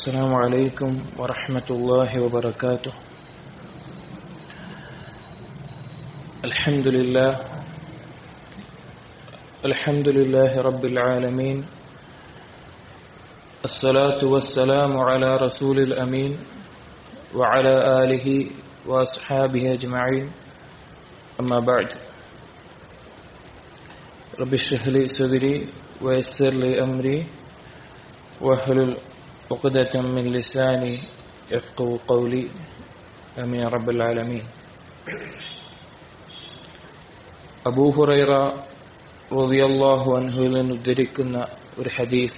السلام عليكم ورحمة الله وبركاته الحمد لله الحمد لله رب العالمين الصلاة والسلام على رسول الأمين وعلى آله وأصحابه أجمعين أما بعد رب اشرح لي صدري ويسر لي أمري واحلل عقدة من لساني يفقه قولي آمين يا رب العالمين അബൂ ഹുറൈറ റളിയല്ലാഹു അൻഹുവിൽ നിന്ന് ഉദ്ധരിക്കുന്ന ഒരു ഹദീസ്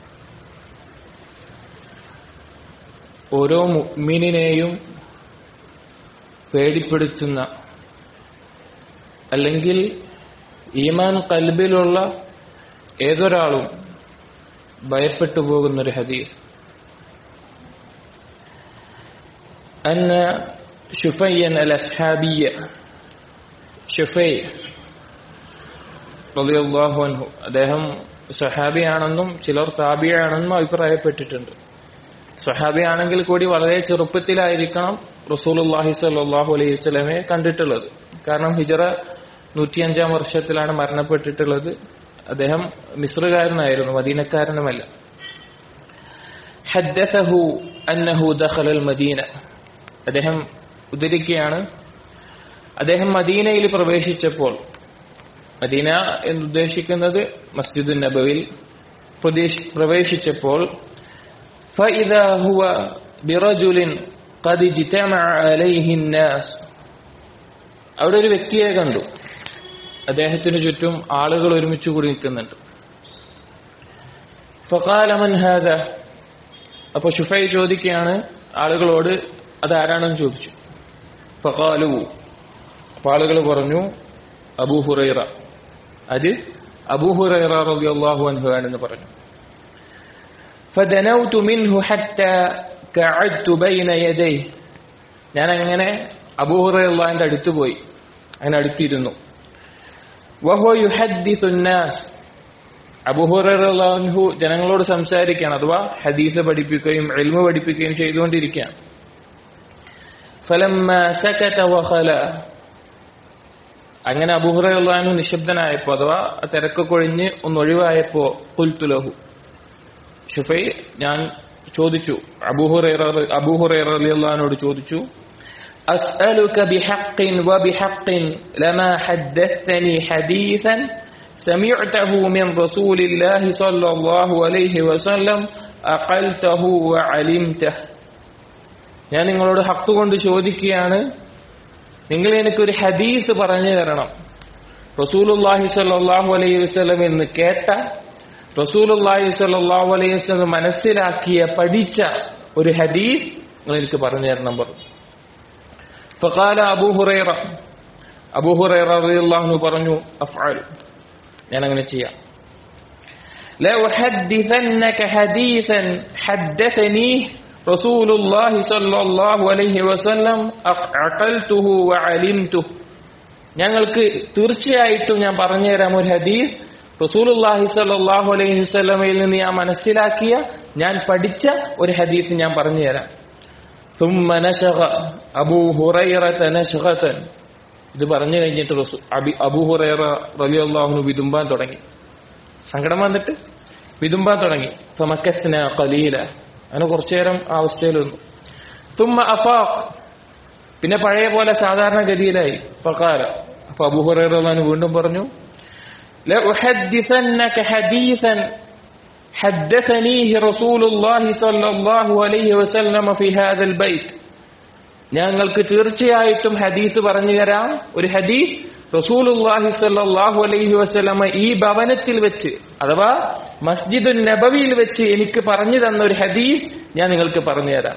ഓരോ മുഅ്മിനിനെയും പേടിപ്പെടുത്തുന്ന അല്ലെങ്കിൽ ഈമാൻ കൽബിലുള്ള ഏതൊരാളും ഭയപ്പെട്ടു പോകുന്ന ഒരു ഹദീസ് അന്ന ഷുഫയ്യൻ അൽ അസ്ഹാബിയ ഷുഫൈ റളിയല്ലാഹു അൻഹു അദ്ദേഹം സഹാബിയാണെന്നും ചിലർ താബിയാണെന്നും അഭിപ്രായപ്പെട്ടിട്ടുണ്ട് സഹാബിയാണെങ്കിൽ കൂടി വളരെ ചെറുപ്പത്തിലായിരിക്കണം റസൂലുള്ളാഹി സ്വല്ലല്ലാഹു അലൈഹി വസല്ലമയെ കണ്ടിട്ടുള്ളത് കാരണം ഹിജറ നൂറ്റിയഞ്ചാം വർഷത്തിലാണ് മരണപ്പെട്ടിട്ടുള്ളത് അദ്ദേഹം മിസ്രുകാരനായിരുന്നു മദീനക്കാരനുമല്ല ഹദ്ദസഹു അന്നഹു ദഖലൽ മദീന അദ്ദേഹം ഉദ്ധരിക്കുകയാണ് അദ്ദേഹം മദീനയിൽ പ്രവേശിച്ചപ്പോൾ മദീന എന്നുദ്ദേശിക്കുന്നത് മസ്ജിദ് നബവിൽ പ്രവേശിച്ചപ്പോൾ فإذا هو برجل قد اجتمع عليه الناس അവിടെ ഒരു വ്യക്തിയെ കണ്ടു അദ്ദേഹത്തിന് ചുറ്റും ആളുകൾ ഒരുമിച്ച് കൂടി നിൽക്കുന്നുണ്ട് ഫഖാല മൻ ഹാദ അപ്പൊ ഷുഫൈ ചോദിക്കുകയാണ് ആളുകളോട് അതാരാണെന്ന് ചോദിച്ചു ഫഖാലു അപ്പൊ ആളുകൾ പറഞ്ഞു അബൂ ഹുറൈറ അത് അബൂ ഹുറൈറ റളിയല്ലാഹു അൻഹു ആണെന്ന് പറഞ്ഞു فدنوت منه حتى قعدت بين يديه ഞാൻ അങ്ങനെ അബൂ ഹുറൈറയുടെ അടുത്ത് പോയി അങ്ങനെ അടുത്തിരുന്നു വഹോ യുഹദ്ദിസു الناس അബൂ ഹുറൈറഹു ജനങ്ങളോട് സംസാരിക്കുകയാണ് അഥവാ ഹദീസ് പഠിപ്പിക്കുകയും എൽമ പഠിപ്പിക്കുകയും ചെയ്തുകൊണ്ടിരിക്കുകയാണ് فلما سكت وخلا അങ്ങനെ അബൂഹുറു നിശബ്ദനായപ്പോ അഥവാ തിരക്കൊക്കെ ഒഴിഞ്ഞ് ഒന്ന് ഒഴിവായപ്പോ കുൽത്തുലഹു ഷുഫൈ ഞാൻ ചോദിച്ചു അബൂഹുറോട് ചോദിച്ചു أسألك بحق وبحق لما حدثتني حديثا سمعته من رسول الله صلى الله عليه وسلم أقلته وعلمته ഞാൻ നിങ്ങളോട് ഹക്ക് കൊണ്ട് ചോദിക്കുകയാണ് നിങ്ങൾ എനിക്കൊരു ഹദീസ് പറഞ്ഞു തരണം റസൂലുല്ലാഹി സല്ലാഹു അലൈഹി വസ്ലം എന്ന് കേട്ട റസൂലുല്ലാഹി സല്ലാഹു അലൈഹി വസ്ലം മനസ്സിലാക്കിയ പഠിച്ച ഒരു ഹദീസ് നിങ്ങൾ എനിക്ക് പറഞ്ഞു തരണം പറഞ്ഞു ഫഖാല അബൂ ഹുറൈറ അബൂ ഹുറൈറ റളിയല്ലാഹു പറഞ്ഞു അഫ്അൽ ഞാൻ അങ്ങനെ ചെയ്യാം لأحدثنك حديثا حدثنيه رسول الله صلى الله عليه وسلم عقلته وعلمته ഞങ്ങൾക്ക് തീർച്ചയായിട്ടും ഞാൻ പറഞ്ഞുതരാം ഒരു ഹദീസ് റസൂലുല്ലാഹി സല്ലാഹു അലൈഹി വസല്ലമയിൽ നിന്ന് ഞാൻ മനസ്സിലാക്കിയ ഞാൻ പഠിച്ച ഒരു ഹദീസ് ഞാൻ പറഞ്ഞുതരാം ثم نشغ അബൂ ഹുറൈറത നശ്ഗതൻ ഇത് പറഞ്ഞു കഴിഞ്ഞിട്ട് അബൂ ഹുറൈറ റളിയല്ലാഹു വിതുമ്പാൻ തുടങ്ങി സങ്കടം വന്നിട്ട് വിതുമ്പാൻ തുടങ്ങി ഫമക്കസ്ന ഖലീല അങ്ങനെ കുറച്ചു നേരം ആ അവസ്ഥയിൽ വന്നു തുമ്മ അഫാഖ് പിന്നെ പഴയ പോലെ സാധാരണഗതിയിലായി ഫഖാല അപ്പൊ അബൂഹുറൈറാൻ വീണ്ടും പറഞ്ഞു لأحدثنك حديثا حدثنيه رسول الله صلى الله عليه وسلم في هذا البيت ഞങ്ങൾക്ക് തീർച്ചയായിട്ടും ഹദീസ് പറഞ്ഞു തരാം ഒരു ഹദീസ് റസൂലുല്ലാഹി സല്ലാഹു അലൈഹി വസ്ലമ ഈ ഭവനത്തിൽ വെച്ച് അഥവാ മസ്ജിദ് നബവിയിൽ വെച്ച് എനിക്ക് പറഞ്ഞു തന്ന ഒരു ഹദീസ് ഞാൻ നിങ്ങൾക്ക് പറഞ്ഞു തരാം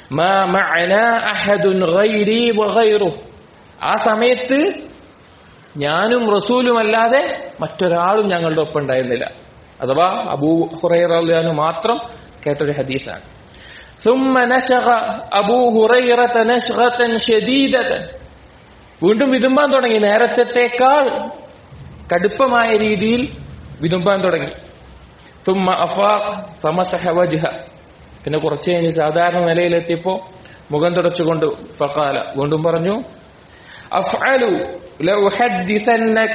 ആ സമയത്ത് ഞാനും റസൂലും അല്ലാതെ മറ്റൊരാളും ഞങ്ങളുടെ ഒപ്പം ഉണ്ടായിരുന്നില്ല അഥവാ അബൂ ഹുറൈറാനു മാത്രം കേട്ടൊരു ഹദീസാണ് ثم نشغ أبو هريرة نشغة شديدة വീണ്ടും വിതുമ്പാൻ തുടങ്ങി നേരത്തെക്കാൾ കടുപ്പമായ രീതിയിൽ വിതുമ്പാൻ തുടങ്ങി തുമ്മ അഫാഖ് ഫമസഹ വജ്ഹ പിന്നെ കുറച്ച് കഴിഞ്ഞ് സാധാരണ നിലയിലെത്തിയപ്പോ മുഖം തുടച്ചുകൊണ്ട് ഫഖാല വീണ്ടും പറഞ്ഞു അഫ്അലു ലൗഹദ്ദിസന്നക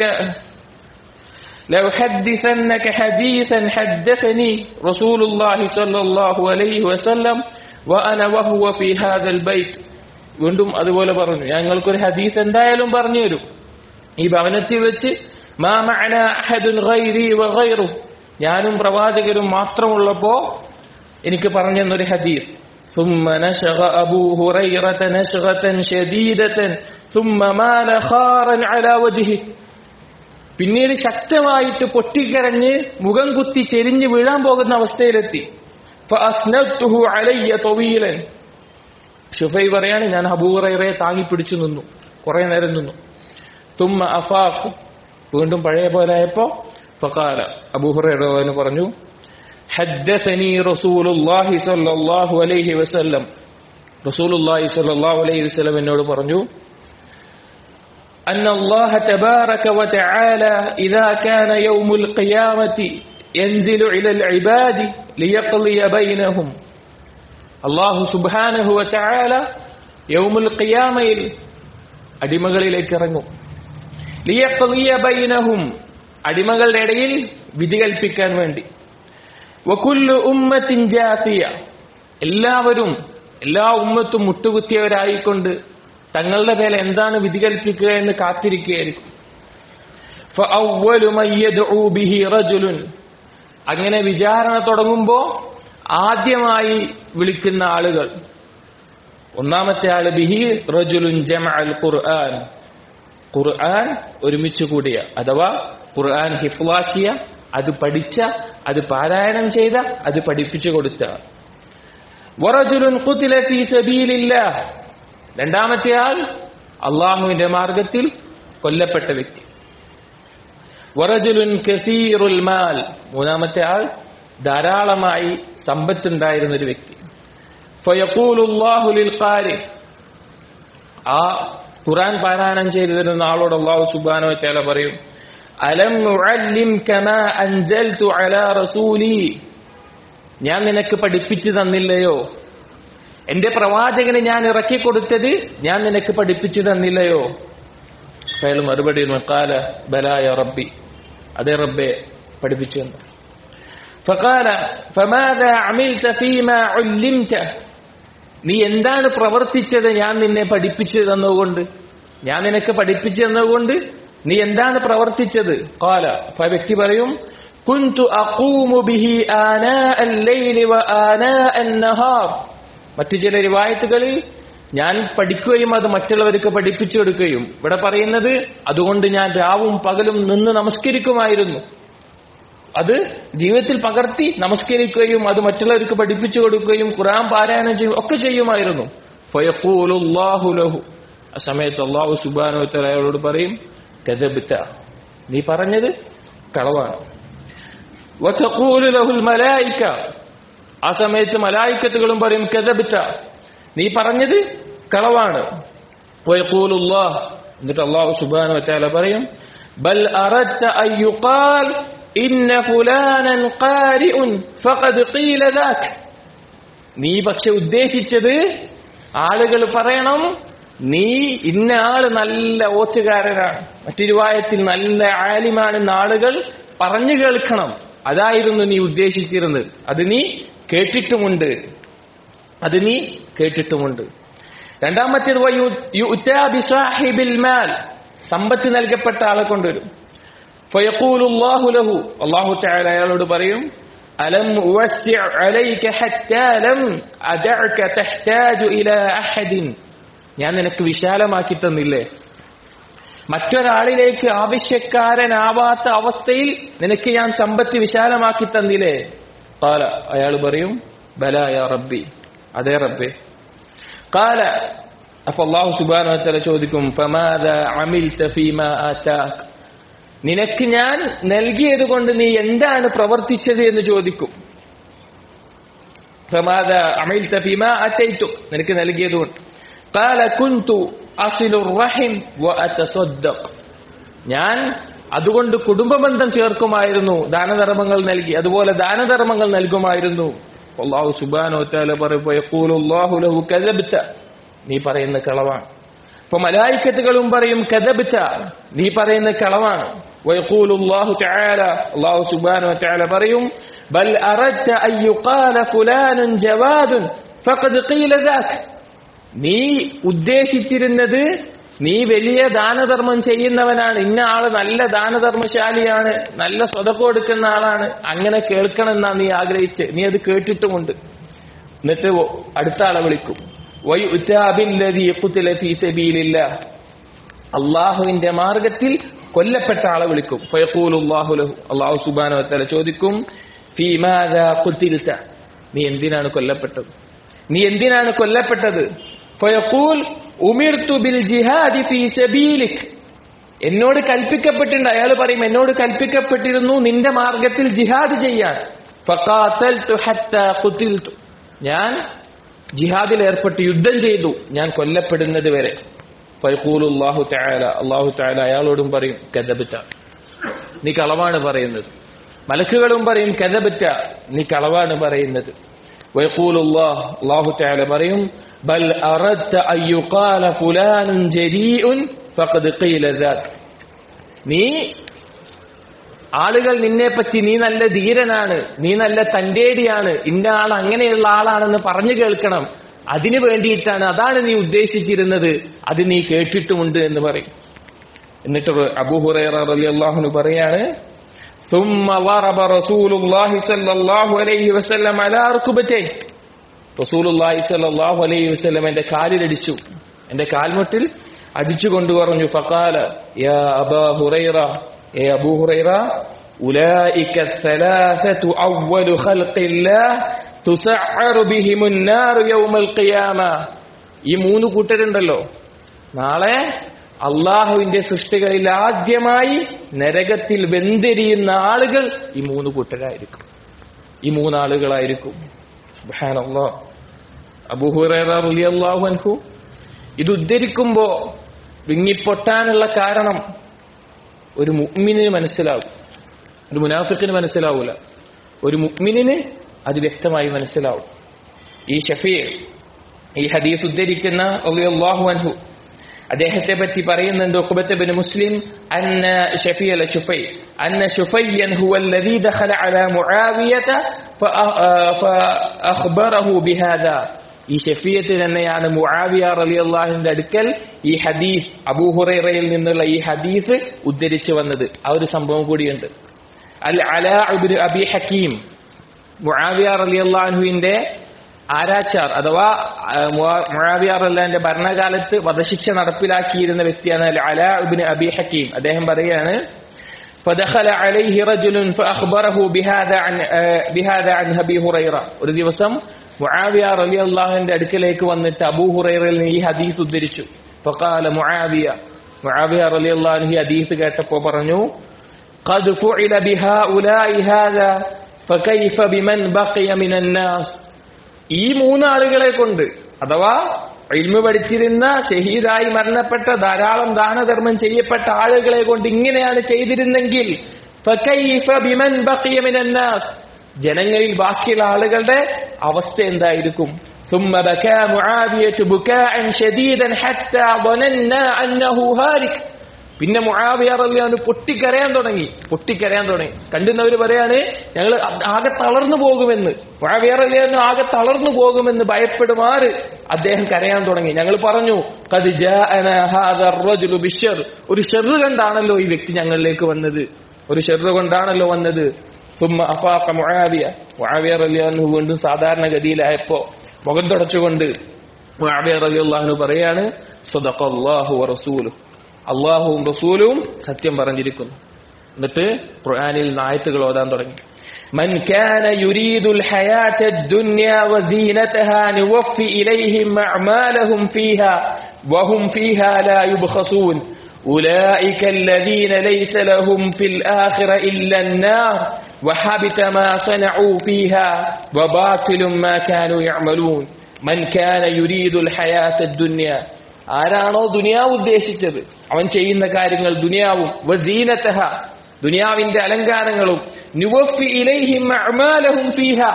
لأحدثنك حديثا حدثني رسول الله صلى الله عليه وسلم وأنا وهو في هذا البيت വീണ്ടും അതുപോലെ പറഞ്ഞു ഞങ്ങൾക്കൊരു ഹദീസ് എന്തായാലും പറഞ്ഞു തരും ഈ ഭവനത്തിൽ വെച്ച് മാ മഅന അഹദുൻ ഗൈരി വഗൈറു ഞാനും പ്രവാചകരും മാത്രമുള്ളപ്പോ എനിക്ക് പറഞ്ഞു തന്നൊരു ഹദീസ് ثم نشغ أبو هريرة نشغة شديدة ثم مال خارا على وجهه പിന്നീട് ശക്തമായിട്ട് പൊട്ടിക്കരഞ്ഞ് മുഖം കുത്തി ചെരിഞ്ഞ് വീഴാൻ പോകുന്ന അവസ്ഥയിലെത്തി ഫഅസ്നദ്തുഹു അലയ്യ തൊവീലൻ ഷുഫൈ പറയാണ് ഞാൻ അബൂറയെ താങ്ങി പിടിച്ചു നിന്നു കുറെ നേരം നിന്നു തുമ്മ അഫാഖ് വീണ്ടും പഴയ പോലെ ആയപ്പോ ഫഖാല അബൂഹുറൈറ പറഞ്ഞു حدثني رسول الله صلى الله عليه وسلم رسول الله صلى الله عليه وسلم എന്നോട് പറഞ്ഞു أن الله تبارك وتعالى إذا كان يوم القيامة ينزل إلى العباد ليقضي بينهم الله سبحانه وتعالى يوم القيامة അടിമകളിലേക്ക് ഇറങ്ങും ലിയഖ്ലിയ ബൈനഹും അടിമകളുടെ ഇടയിൽ വിധി കൽപ്പിക്കാൻ വേണ്ടി വകുല്ലു ഉമ്മത്തിൻ ജാതിയ എല്ലാവരും എല്ലാ ഉമ്മത്തും മുട്ടുകുത്തിയവരായിക്കൊണ്ട് തങ്ങളുടെ പേരെ എന്താണ് വിധി കൽപ്പിക്കുക എന്ന് കാത്തിരിക്കുകയായിരിക്കും فأول من يدعو به رجل അങ്ങനെ വിചാരണ തുടങ്ങുമ്പോ ആദ്യമായി വിളിക്കുന്ന ആളുകൾ ഒന്നാമത്തെ ആള് ബിഹി റജുലുൻ ജമഅൽ ഖുർആൻ ഖുർആൻ ഒരുമിച്ച് കൂടിയ അഥവാ ഖുർആൻ ഹിഫ്ലാക്കിയ അത് പഠിച്ച അത് പാരായണം ചെയ്ത അത് പഠിപ്പിച്ചു കൊടുത്ത വറജുലുൻ ഖുതില ഫീ സബീലില്ലാഹ് രണ്ടാമത്തെ ആൾ അള്ളാഹുവിന്റെ മാർഗത്തിൽ കൊല്ലപ്പെട്ട വ്യക്തി വറജുലുൻ കസീറുൽ മാൽ മൂന്നാമത്തെ ആൾ ധാരാളമായി സമ്പത്തുണ്ടായിരുന്ന ഒരു വ്യക്തി ഫയഖൂലുല്ലാഹു ലിൽ ഖാരി ആ ഖുർആൻ പാരായണം ചെയ്തു തരുന്ന ആളോട് അള്ളാഹു സുബ്ഹാനഹു വ തആല പറയും അലം നുഅല്ലിം കമാ അൻസൽതു അലാ റസൂലി ഞാൻ നിനക്ക് പഠിപ്പിച്ചു തന്നില്ലയോ എന്റെ പ്രവാചകന് ഞാൻ ഇറക്കി കൊടുത്തത് ഞാൻ നിനക്ക് പഠിപ്പിച്ചു തന്നില്ലയോ അയാൾ മറുപടി കാല ബലായ റബ്ബി അതേ റബ്ബെ പഠിപ്പിച്ചു തന്നു فقال فماذا عملت فيما علمت നീ എന്താണ് പ്രവർത്തിച്ചത് ഞാൻ നിന്നെ പഠിപ്പിച്ചു തന്നുകൊണ്ട് ഞാൻ നിനക്ക് പഠിപ്പിച്ചു തന്നുകൊണ്ട് നീ എന്താണ് പ്രവർത്തിച്ചത് കാല അപ്പൊ ആ വ്യക്തി പറയും കുന്തു അഖൂമു ബിഹി ആനാഅ അൽ-ലൈലി വ ആനാഅ അൻ-നഹാർ മറ്റു ചില റിവായത്തുകളിൽ ഞാൻ പഠിക്കുകയും അത് മറ്റുള്ളവർക്ക് പഠിപ്പിച്ചു കൊടുക്കുകയും ഇവിടെ പറയുന്നത് അതുകൊണ്ട് ഞാൻ രാവും പകലും നിന്ന് നമസ്കരിക്കുമായിരുന്നു അത് ജീവിതത്തിൽ പകർത്തി നമസ്കരിക്കുകയും അത് മറ്റുള്ളവർക്ക് പഠിപ്പിച്ചു കൊടുക്കുകയും ഖുറാൻ പാരായണം ചെയ്യും ഒക്കെ ചെയ്യുമായിരുന്നു ഫയഖൂലുല്ലാഹു ലഹു ആ സമയത്ത് അള്ളാഹു സുബാനു അയാളോട് പറയും കഥബിത്ത നീ പറഞ്ഞത് കളവാണ് വതഖൂലു ലഹുൽ മലായിക ആ സമയത്ത് മലായിക്കത്തുകളും പറയും കഥബിത്ത നീ പറഞ്ഞത് കളവാണ് വയഖൂലുല്ലാഹ് എന്നിട്ട് അള്ളാഹു സുബാനു വറ്റാല പറയും ബൽ അറദ്ത അൻ യുഖാൽ ഇന്ന ഫുലാനൻ ഖാരിഉൻ ഫഖദ് ഖീല ദാക് നീ പക്ഷെ ഉദ്ദേശിച്ചത് ആളുകൾ പറയണം നീ ഇന്ന ആള് നല്ല ഓറ്റുകാരനാണ് മറ്റിരുവായത്തിൽ നല്ല ആലിമാണെന്ന് ആളുകൾ പറഞ്ഞു കേൾക്കണം അതായിരുന്നു നീ ഉദ്ദേശിച്ചിരുന്നത് അത് നീ കേട്ടിട്ടുമുണ്ട് അത് നീ കേട്ടിട്ടുമുണ്ട് രണ്ടാമത്തേത് സമ്പത്ത് നൽകപ്പെട്ട ആളെ കൊണ്ടുവരും ഫയഖൂലുല്ലാഹു ലഹു അല്ലാഹു തആല അയാളോട് പറയും അലം ഉവസ്സി അലൈക ഹത്താ ലം അദഅക തഹ്താജു ഇലാ അഹദിൻ ഞാൻ നിനക്ക് വിശാലമാക്കി തന്നില്ലേ മറ്റൊരാളിലേക്ക് ആവശ്യക്കാരനാവാത്ത അവസ്ഥയിൽ നിനക്ക് ഞാൻ സമ്പത്ത് വിശാലമാക്കി തന്നില്ലേ കാല അയാൾ പറയും ബലായ റബ്ബി അതേ റബ്ബേ കാല അപ്പൊ അള്ളാഹു സുബാന തല ചോദിക്കും ഫമാദ അമിൽത ഫീമാ ആതാക് നിനക്ക് ഞാൻ നൽകിയത് കൊണ്ട് നീ എന്താണ് പ്രവർത്തിച്ചത് എന്ന് ചോദിക്കും ഫമാദ അമിൽത ഫീമാ ആതൈതു നിനക്ക് നൽകിയത് കൊണ്ട് قال كنت أصل الرحم وأتصدق ഞാൻ അതുകൊണ്ട് കുടുംബബന്ധം ചേർക്കുമായിരുന്നു ദാനധർമ്മങ്ങൾ നൽകി അതുപോലെ ദാനധർമ്മങ്ങൾ നൽകുമായിരുന്നു അള്ളാഹു സുബാനോ താല പറയുമ്പോൾ ലഹു കദബ്ത നീ പറയുന്ന കളവാണ് അപ്പൊ മലായിക്കത്തുകളും പറയും കദബ്ത നീ പറയുന്ന കളവാണ് വയഖൂലുല്ലാഹു തആല അല്ലാഹു സുബ്ഹാനഹു വ തആല പറയും ബൽ അറദ്ത അൻ യുഖാല ഫുലാനുൻ ജവാദുൻ ഫഖദ് ഖീല ദാക് നീ ഉദ്ദേശിച്ചിരുന്നത് നീ വലിയ ദാനധർമ്മം ചെയ്യുന്നവനാണ് ഇന്ന ആള് നല്ല ദാനധർമ്മശാലിയാണ് നല്ല സ്വതക്ക കൊടുക്കുന്ന ആളാണ് അങ്ങനെ കേൾക്കണമെന്നാ നീ ആഗ്രഹിച്ച് നീ അത് കേട്ടിട്ടുമുണ്ട് എന്നിട്ട് അടുത്ത ആളെ വിളിക്കും അള്ളാഹുവിന്റെ മാർഗത്തിൽ കൊല്ലപ്പെട്ട ആളെ വിളിക്കും ഫയഖൂലുല്ലാഹുലഹു അള്ളാഹു സുബാനോ തല ചോദിക്കും കുത്തിൽത്ത നീ എന്തിനാണ് കൊല്ലപ്പെട്ടത് നീ എന്തിനാണ് കൊല്ലപ്പെട്ടത് ഫയഖൂൽ ഉമിർത്തു ബിൽ ജിഹാദി ഫീ സബീലിക് എന്നോട് കൽപ്പിക്കപ്പെട്ടിട്ടുണ്ട് അയാൾ പറയും എന്നോട് കൽപ്പിക്കപ്പെട്ടിരുന്നു നിന്റെ മാർഗത്തിൽ ജിഹാദ് ചെയ്യാൻ ഫഖാതൽതു ഹത്താ ഖുതിൽതു ഞാൻ ജിഹാദിൽ ഏർപ്പെട്ട് യുദ്ധം ചെയ്തു ഞാൻ കൊല്ലപ്പെടുന്നത് വരെ ഫൈഖൂലുല്ലാഹു തആല അല്ലാഹു തആല അയാളോടും പറയും കദബത്ത നീ കളവാണ് പറയുന്നത് മലക്കുകളും പറയും കദബത്ത നീ കളവാണ് പറയുന്നത് വൈഖൂലുല്ലാഹ് അല്ലാഹു തആല പറയും ബൽ അറദ്ത അൻ യുഖാല ഫുലാനുൻ ജരീഉൻ ഫഖദ് ഖീല ദാക് നീ ആളുകൾ നിന്നെ പറ്റി നീ നല്ല ധീരനാണ് നീ നല്ല തന്റേടിയാണ് ഇന്ന ആൾ അങ്ങനെയുള്ള ആളാണെന്ന് പറഞ്ഞു കേൾക്കണം അതിനു വേണ്ടിയിട്ടാണ് അതാണ് നീ ഉദ്ദേശിച്ചിരുന്നത് അത് നീ കേട്ടിട്ടുമുണ്ട് എന്ന് പറയും എന്നിട്ട് അബൂഹുറൈറ റളിയല്ലാഹു പറയാണ് ثم ضرب رسول الله صلى الله عليه وسلم على ركبتيه റസൂൽ സല്ലല്ലാഹു അലൈഹി വസല്ലം എന്റെ കാലിലടിച്ചു എന്റെ കാൽമുട്ടിൽ അടിച്ചു കൊണ്ടു പറഞ്ഞു ഫഖാല യാ അബാ ഹുറൈറ ഏ അബൂ ഹുറൈറ ഉലൈക الثلاثه اول خلق الله تسعر بهم النار يوم القيامه ഈ മൂന്ന് കൂട്ടരുണ്ടല്ലോ നാളെ അള്ളാഹുവിന്റെ സൃഷ്ടികളിൽ ആദ്യമായി നരകത്തിൽ വെന്തെരിയുന്ന ആളുകൾ ഈ മൂന്ന് കൂട്ടരായിരിക്കും ഈ മൂന്നാളുകളായിരിക്കും സുബ്ഹാനല്ലാ അബൂഹുറൈറ റളിയല്ലാഹു അൻഹു ഇത് ഉദ്ധരിക്കുമ്പോ വിങ്ങിപ്പൊട്ടാനുള്ള കാരണം ഒരു മുഅ്മിനിന് മനസ്സിലാവും ഒരു മുനാഫിക്കിന് മനസ്സിലാവൂല ഒരു മുഅ്മിനിന് അത് വ്യക്തമായി മനസ്സിലാവും ഈ ഷഫീ ഈ ഹദീസ് ഉദ്ധരിക്കുന്ന റളിയല്ലാഹു അൻഹു അദ്ദേഹത്തെ പറ്റി പറയുന്നുണ്ട് ഉഖബത്ത് ബിൻ മുസ്ലിം അന്ന ഷഫീ അല ഷുഫൈ അന്ന ഷുഫയ്യൻ ഹുവ الذي دخل على معاوية فأخبره بهذا ഈ ഷഫിയത്ത് തന്നെയാണ് മുആവിയ റളിയല്ലാഹുവിന്റെ അടുക്കൽ ഈ ഹദീസ് അബൂഹുറൈറയിൽ നിന്നുള്ള ഈ ഹദീസ് ഉദ്ധരിച്ചു വന്നത് ആ ഒരു സംഭവം കൂടിയുണ്ട് അൽ അലാ ഇബ്നു അബി ഹക്കീം മുആവിയ റളിയല്ലാഹുവിന്റെ ആരാച്ചാർ അഥവാ മുആവിയ റളിയല്ലാഹുവിന്റെ ഭരണകാലത്ത് വധശിക്ഷ നടപ്പിലാക്കിയിരുന്ന വ്യക്തിയാണ് അൽ അലാ ഇബ്നു അബി ഹക്കീം അദ്ദേഹം പറയാണ് فدخل عليه رجل فأخبره بهذا عن بهذا عن أبي هريرة ഒരു ദിവസം മുആവിയ റളിയല്ലാഹുവിന്റെ അടുക്കലേക്ക് വന്നിട്ട് അബൂ ഹുറൈറയിൽ ഈ ഹദീസ് ഉദ്ധരിച്ചു فقال മുആവിയ മുആവിയ റളിയല്ലാഹു ഈ ഹദീസ് കേട്ടപ്പോൾ പറഞ്ഞു قد فعل بهؤلاء هذا فكيف بمن بقي من الناس ഈ മൂന്നാളുകളെ കൊണ്ട് അഥവാ ഇൽമു പഠിച്ചിരുന്ന ഷഹീദായി മരണപ്പെട്ട ധാരാളം ദാനധർമ്മം ചെയ്യപ്പെട്ട ആളുകളെ കൊണ്ട് ഇങ്ങനെയാണ് ചെയ്തിരുന്നെങ്കിൽ فكيف بمن بقي من الناس ജനങ്ങളിൽ ബാക്കിയുള്ള ആളുകളുടെ അവസ്ഥ എന്തായിരിക്കും ثم بكى معاوية بكاء شديدا حتى ظننا أنه هالك പിന്നെ മുആവിയ റളിയല്ലാഹു പൊട്ടിക്കരയാൻ തുടങ്ങി പൊട്ടിക്കരയാൻ തുടങ്ങി കണ്ടുന്നവർ പറയാണ് ഞങ്ങൾ ആകെ തളർന്നു പോകുമെന്ന് മുആവിയ റളിയല്ലാഹു ആകെ തളർന്നു പോകുമെന്ന് ഭയപ്പെടുമാറ് അദ്ദേഹം കരയാൻ തുടങ്ങി ഞങ്ങൾ പറഞ്ഞു ഖദ് ജാഅനാ ഹാദാ റജുലു ബിശ്ശർ ഒരു ഷർറ് കണ്ടാണല്ലോ ഈ വ്യക്തി ഞങ്ങളിലേക്ക് വന്നത് ഒരു ഷർറ് കൊണ്ടാണല്ലോ വന്നത് സുമ്മ അഫാഖ മുആവിയ മുആവിയ റളിയല്ലാഹു വീണ്ടും സാധാരണഗതിയിലായപ്പോ മുഖം തുടച്ചുകൊണ്ട് മുആവിയ റളിയല്ലാഹു പറയാണ് സദഖല്ലാഹു വറസൂലുഹു അള്ളാഹുവും റസൂലും സത്യം പറഞ്ഞിരിക്കുന്നു എന്നിട്ട് ഖുർആനിൽ നായത്തുകൾ ഓതാൻ തുടങ്ങി من كان يريد الحياة الدنيا وزينتها نوفي إليهم أعمالهم فيها وهم فيها لا يبخسون أولئك الذين ليس لهم في الآخرة إلا النار وحبت ما صنعوا فيها وباطل ما كانوا يعملون من كان يريد الحياة الدنيا ആരാണോ ദുനിയാവ് ഉദ്ദേശിച്ചത് അവൻ ചെയ്യുന്ന കാര്യങ്ങൾ ദുനിയാവും വസീനത്തഹ ദുനിയാവിന്റെ അലങ്കാരങ്ങളും നുവഫി ഇലൈഹിം അഅമാലഹും ഫീഹ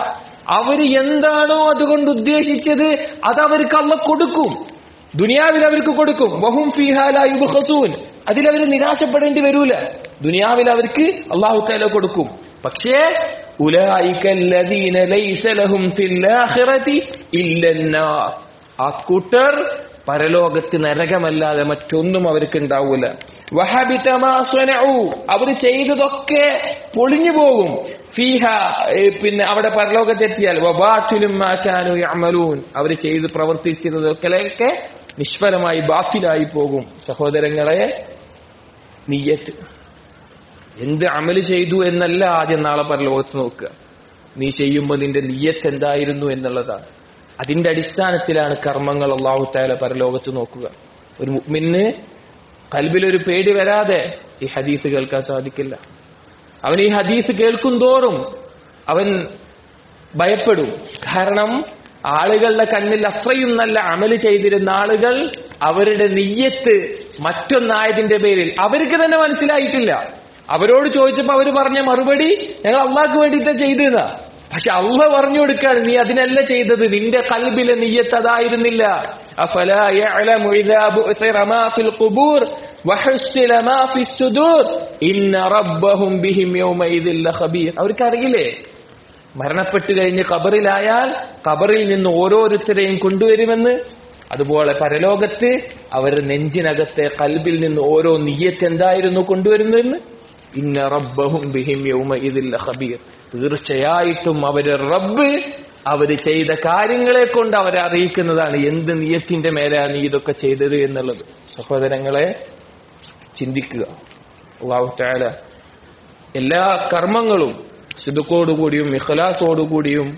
അവര് എന്താണോ അതുകൊണ്ട് ഉദ്ദേശിച്ചത് അത് അവർക്ക് അല്ല കൊടുക്കും ദുനിയാവിൽ അവർക്ക് കൊടുക്കും വഹും ഫിഹാലൂൻ അതിലവർ നിരാശപ്പെടേണ്ടി വരൂല ദുനിയാവിൽ അവർക്ക് അള്ളാഹു താല കൊടുക്കും പക്ഷേ ഉലായിക്കല്ലദീന ലൈസ ലഹും ഫിൽ ആഖിറതി ഇല്ലന്നാർ ആ കൂട്ടർ പരലോകത്ത് നരകമല്ലാതെ മറ്റൊന്നും അവർക്ക് ഉണ്ടാവൂല വഹബിത മാ സ്വനഉ അവർ ചെയ്തതൊക്കെ പൊളിഞ്ഞു പോകും ഫീഹ ഏ, പിന്നെ അവിടെ പരലോകത്തെത്തിയാൽ വബാത്തിലും മാ കാനു യഅമലൂൻ അവർ ചെയ്ത് പ്രവർത്തിച്ചതൊക്കെ നിഷ്ഫലമായി ബാത്തിലായി പോകും സഹോദരങ്ങളെ നീയത്ത് എന്ത് അമല് ചെയ്തു എന്നല്ല ആദ്യം നാളെ പരലോകത്ത് നോക്കുക നീ ചെയ്യുമ്പോൾ നിന്റെ നീയത്ത് എന്തായിരുന്നു എന്നുള്ളതാണ് അതിന്റെ അടിസ്ഥാനത്തിലാണ് കർമ്മങ്ങൾ അള്ളാഹു താല പരലോകത്ത് നോക്കുക ഒരു മുഅ്മിന് കൽബിലൊരു പേടി വരാതെ ഈ ഹദീസ് കേൾക്കാൻ സാധിക്കില്ല അവൻ ഈ ഹദീസ് കേൾക്കും തോറും അവൻ ഭയപ്പെടും കാരണം ആളുകളുടെ കണ്ണിൽ അത്രയും നല്ല അമല് ചെയ്തിരുന്ന ആളുകൾ അവരുടെ നെയ്യത്ത് മറ്റൊന്നായതിന്റെ പേരിൽ അവർക്ക് തന്നെ മനസ്സിലായിട്ടില്ല അവരോട് ചോദിച്ചപ്പോ അവര് പറഞ്ഞ മറുപടി ഞങ്ങൾ അള്ളാഹ്ക്ക് വേണ്ടിയിട്ട് ചെയ്തതാ പക്ഷെ അള്ള പറഞ്ഞു കൊടുക്കാണ് നീ അതിനല്ല ചെയ്തത് നിന്റെ കൽബിലെ നീയത്ത് അതായിരുന്നില്ല അഫലാ യഅലമു ഇദാ ബുഅസിറ മാ ഫിൽ ഖുബൂർ വഹുസ്സില മാ ഫിസ് സുദൂർ ഇന്ന റബ്ബഹും ബിഹിം യൗമഇദിൻ ലഖബീർ അവർക്കറിയില്ലേ മരണപ്പെട്ടു കഴിഞ്ഞ് ഖബറിലായാൽ ഖബറിൽ നിന്ന് ഓരോരുത്തരെയും കൊണ്ടുവരുമെന്ന് അതുപോലെ പരലോകത്ത് അവരുടെ നെഞ്ചിനകത്തെ കൽബിൽ നിന്ന് ഓരോ നീയത്ത് എന്തായിരുന്നു കൊണ്ടുവരുന്നതെന്ന് ഇന്ന റബ്ബഹും ബിഹിം യൗമഇദിൻ ലഖബീർ തീർച്ചയായിട്ടും അവര് റബ്ബ് അവര് ചെയ്ത കാര്യങ്ങളെ കൊണ്ട് അവരെ അറിയിക്കുന്നതാണ് എന്ത് നീയത്തിന്റെ മേലാണ് നീ ഇതൊക്കെ ചെയ്തത് എന്നുള്ളത് സഹോദരങ്ങളെ ചിന്തിക്കുക അള്ളാഹു തആല എല്ലാ കർമ്മങ്ങളും സിദുക്കോടുകൂടിയും ഇഖ്ലാസോടുകൂടിയും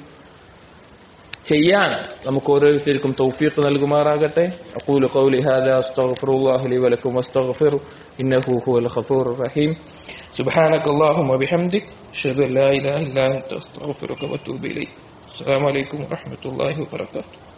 ചെയ്യാൻ നമുക്ക് ഓരോരുത്തർക്കും തൗഫീഖ് നൽകുമാറാകട്ടെ അഖൂലു ഖൗലി ഹാദാ അസ്തഗ്ഫിറുല്ലാഹി ലി വലക്കും വസ്തഗ്ഫിറു ഇന്നഹു ഹുവൽ ഗഫൂറുർ റഹീം سبحانك اللهم وبحمدك أشهد أن لا إله إلا أنت أستغفرك وأتوب إليك السلام عليكم ورحمة الله وبركاته